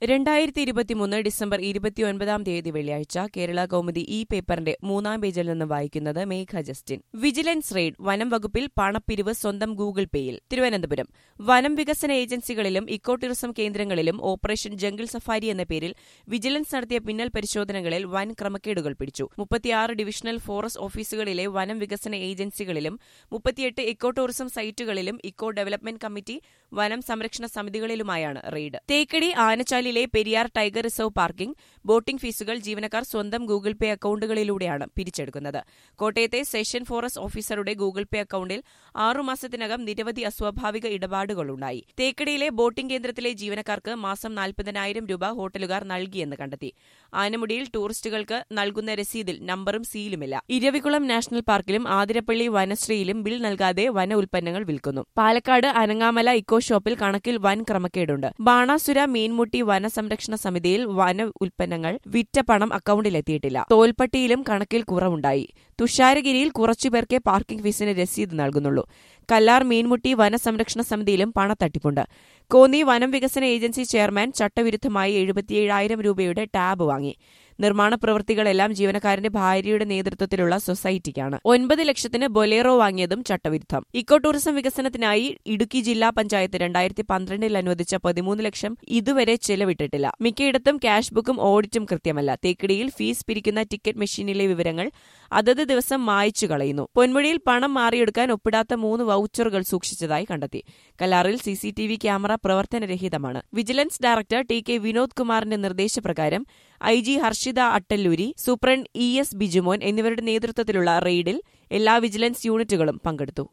രണ്ടായിരത്തി ഇരുപത്തിമൂന്ന് ഡിസംബർ ഇരുപത്തിയൊൻപതാം തീയതി വെള്ളിയാഴ്ച കേരള കൗമുദി ഈ പേപ്പറിന്റെ മൂന്നാം പേജിൽ നിന്ന് വായിക്കുന്നത് മേഘ ജസ്റ്റിൻ വിജിലൻസ് റെയ്ഡ് വനം വകുപ്പിൽ പണപ്പിരിവ് സ്വന്തം ഗൂഗിൾ പേയിൽ തിരുവനന്തപുരം വനം വികസന ഏജൻസികളിലും ഇക്കോ ടൂറിസം കേന്ദ്രങ്ങളിലും ഓപ്പറേഷൻ ജംഗിൾ സഫാരി എന്ന പേരിൽ വിജിലൻസ് നടത്തിയ പിന്നൽ പരിശോധനകളിൽ വൻ ക്രമക്കേടുകൾ പിടിച്ചു മുപ്പത്തിയാറ് ഡിവിഷണൽ ഫോറസ്റ്റ് ഓഫീസുകളിലെ വനം വികസന ഏജൻസികളിലും മുപ്പത്തിയെട്ട് ഇക്കോ ടൂറിസം സൈറ്റുകളിലും ഇക്കോ ഡെവലപ്മെന്റ് കമ്മിറ്റി വനം സംരക്ഷണ സമിതികളിലുമായാണ് റെയ്ഡ് തേക്കടി ആനച്ചാലിലെ Periyar tiger reserve parking boating ഫീസുകൾ ജീവനക്കാർ സ്വന്തം ഗൂഗിൾ പേ അക്കൌണ്ടുകളിലൂടെയാണ് പിരിച്ചെടുക്കുന്നത് കോട്ടയത്തെ സെഷൻ ഫോറസ്റ്റ് ഓഫീസറുടെ ഗൂഗിൾ പേ അക്കൌണ്ടിൽ ആറുമാസത്തിനകം നിരവധി അസ്വാഭാവിക ഇടപാടുകളുണ്ടായി തേക്കടിയിലെ ബോട്ടിംഗ് കേന്ദ്രത്തിലെ ജീവനക്കാർക്ക് മാസം നാൽപ്പതിനായിരം രൂപ ഹോട്ടലുകാർ നൽകിയെന്ന് കണ്ടെത്തി ആനമുടിയിൽ ടൂറിസ്റ്റുകൾക്ക് നൽകുന്ന രസീതിൽ നമ്പറും സീലുമില്ല ഇരവികുളം നാഷണൽ പാർക്കിലും ആതിരപ്പള്ളി വനശ്രീയിലും ബിൽ നൽകാതെ വന ഉൽപ്പന്നങ്ങൾ വിൽക്കുന്നു പാലക്കാട് അനങ്ങാമല ഇക്കോ ഷോപ്പിൽ കണക്കിൽ വൻ ക്രമക്കേടുണ്ട് ബാണാസുര മീൻമുട്ടി വനസംരക്ഷണ സമിതിയിൽ വന ഉൽപ്പന്നങ്ങൾ വിറ്റ പണം അക്കൌണ്ടിലെത്തിയിട്ടില്ല തോൽപ്പട്ടിയിലും കണക്കിൽ കുറവുണ്ടായി തുഷാരഗിരിയിൽ കുറച്ചുപേർക്കേ പാർക്കിംഗ് ഫീസിന് രസീത് നൽകുന്നുള്ളൂ കല്ലാർ മീൻമുട്ടി വനസംരക്ഷണ സമിതിയിലും പണത്തട്ടിപ്പുണ്ട് കോന്നി വനം വികസന ഏജൻസി ചെയർമാൻ ചട്ടവിരുദ്ധമായി എഴുപത്തിയേഴായിരം രൂപയുടെ ടാബ് വാങ്ങി നിർമ്മാണ പ്രവൃത്തികളെല്ലാം ജീവനക്കാരന്റെ ഭാര്യയുടെ നേതൃത്വത്തിലുള്ള സൊസൈറ്റിക്കാണ് ഒൻപത് ലക്ഷത്തിന് ബൊലേറോ വാങ്ങിയതും ചട്ടവിരുദ്ധം ഇക്കോ ടൂറിസം വികസനത്തിനായി ഇടുക്കി ജില്ലാ പഞ്ചായത്ത് രണ്ടായിരത്തി പന്ത്രണ്ടിൽ അനുവദിച്ച പതിമൂന്ന് ലക്ഷം ഇതുവരെ ചെലവിട്ടിട്ടില്ല മിക്കയിടത്തും ക്യാഷ് ബുക്കും ഓഡിറ്റും കൃത്യമല്ല തേക്കടിയിൽ ഫീസ് പിരിക്കുന്ന ടിക്കറ്റ് മെഷീനിലെ വിവരങ്ങൾ അതത് ദിവസം മായ്ച്ചു കളയുന്നു പൊന്മുടിയിൽ പണം മാറിയെടുക്കാൻ ഒപ്പിടാത്ത മൂന്ന് വൌച്ചറുകൾ സൂക്ഷിച്ചതായി കണ്ടെത്തി കലാറിൽ സിസിടിവി ക്യാമറ പ്രവർത്തനരഹിതമാണ് vigilance director T K Vinod കുമാറിന്റെ നിർദ്ദേശപ്രകാരം I G Harshitha Attaluri superintendent E S Bijumon എന്നിവരുടെ നേതൃത്വത്തിലുള്ള റെയ്ഡിൽ എല്ലാ വിജിലൻസ് യൂണിറ്റുകളും പങ്കെടുത്തു